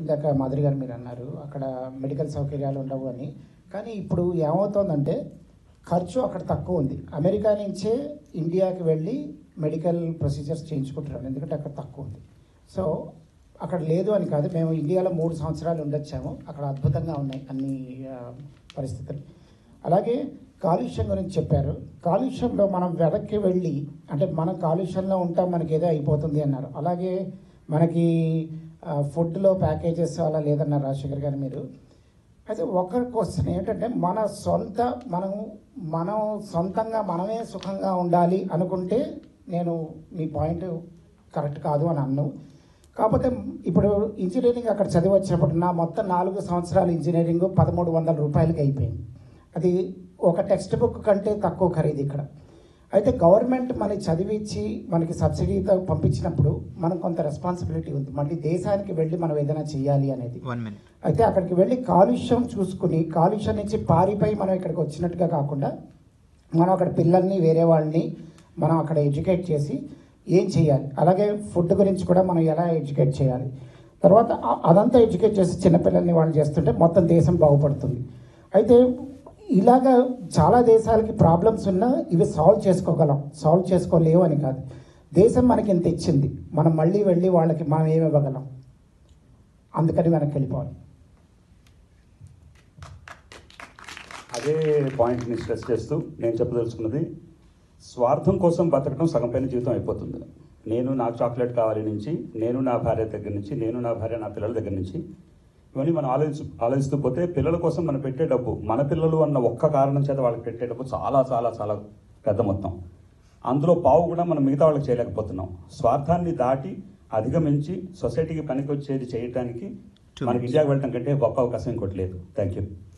ఇందాక మాదిరి గారు మీరు అన్నారు అక్కడ మెడికల్ సౌకర్యాలు ఉండవు అని కానీ ఇప్పుడు ఏమవుతోందంటే ఖర్చు అక్కడ తక్కువ ఉంది అమెరికా నుంచే ఇండియాకి వెళ్ళి మెడికల్ ప్రొసీజర్స్ చేయించుకుంటున్నాను ఎందుకంటే అక్కడ తక్కువ ఉంది సో అక్కడ లేదు అని కాదు మేము ఇండియాలో మూడు సంవత్సరాలు ఉండొచ్చాము అక్కడ అద్భుతంగా ఉన్నాయి అన్ని ఆ, పరిస్థితులు అలాగే కాలుష్యం గురించి చెప్పారు కాలుష్యంలో మనం వెనక్కి వెళ్ళి అంటే మనం కాలుష్యంలో ఉంటాం మనకి ఏదో అయిపోతుంది అన్నారు అలాగే మనకి ఆ, ఫుడ్లో ప్యాకేజెస్ అలా లేదన్నారు రాజశేఖర్ గారు మీరు అయితే ఒక క్వశ్చన్ ఏంటంటే మన సొంత మనం మనం సొంతంగా మనమే సుఖంగా ఉండాలి అనుకుంటే నేను మీ పాయింట్ కరెక్ట్ కాదు అని అన్ను కాకపోతే ఇప్పుడు ఇంజనీరింగ్ అక్కడ చదివి వచ్చినప్పుడు నా మొత్తం నాలుగు సంవత్సరాల ఇంజనీరింగ్ పదమూడు వందల రూపాయలకి అయిపోయింది అది ఒక టెక్స్ట్ బుక్ కంటే తక్కువ ఖరీదు ఇక్కడ అయితే గవర్నమెంట్ మనకి చదివించి మనకి సబ్సిడీతో పంపించినప్పుడు మనకు కొంత రెస్పాన్సిబిలిటీ ఉంది మళ్ళీ దేశానికి వెళ్ళి మనం ఏదైనా చేయాలి అనేది వన్ మినిట్ అయితే అక్కడికి వెళ్ళి కాలుష్యం చూసుకుని కాలుష్యం నుంచి పారిపోయి మనం ఇక్కడికి వచ్చినట్టుగా కాకుండా మనం అక్కడ పిల్లల్ని వేరే వాళ్ళని మనం అక్కడ ఎడ్యుకేట్ చేసి ఏం చేయాలి అలాగే ఫుడ్ గురించి కూడా మనం ఎలా ఎడ్యుకేట్ చేయాలి తర్వాత అ- అదంతా ఎడ్యుకేట్ చేసి చిన్నపిల్లల్ని వాళ్ళు చేస్తుంటే మొత్తం దేశం బాగుపడుతుంది అయితే ఇలాగా చాలా దేశాలకి ప్రాబ్లమ్స్ ఉన్నా ఇవి సాల్వ్ చేసుకోగలం సాల్వ్ చేసుకోలేవు అని కాదు దేశం మనకి ఇంత ఇచ్చింది మనం మళ్ళీ వెళ్ళి వాళ్ళకి మనం ఏమి ఇవ్వగలం అందుకని వెనక్కి వెళ్ళిపోవాలి అదే పాయింట్ని స్ట్రెస్ చేస్తూ నేను చెప్పదలుచుకున్నది స్వార్థం కోసం బతకడం సగం పైన జీవితం అయిపోతుంది నేను నాకు చాక్లెట్ కావాలి నుంచి నేను నా భార్య దగ్గర నుంచి నేను నా భార్య నా పిల్లల దగ్గర నుంచి ఇవన్నీ మనం ఆలోచించు ఆలోచిస్తూ పోతే పిల్లల కోసం మనం పెట్టే డబ్బు మన పిల్లలు అన్న ఒక్క కారణం చేత వాళ్ళకి పెట్టే డబ్బు చాలా చాలా చాలా పెద్ద మొత్తం అందులో పావు కూడా మనం మిగతా వాళ్ళకి చేయలేకపోతున్నాం స్వార్థాన్ని దాటి అధిగమించి సొసైటీకి పనికొచ్చేది చేయటానికి Two మనకి minutes. ఇండియాకి వెళ్ళటం కంటే గొప్ప అవకాశం ఇంకోటి లేదు థ్యాంక్ యూ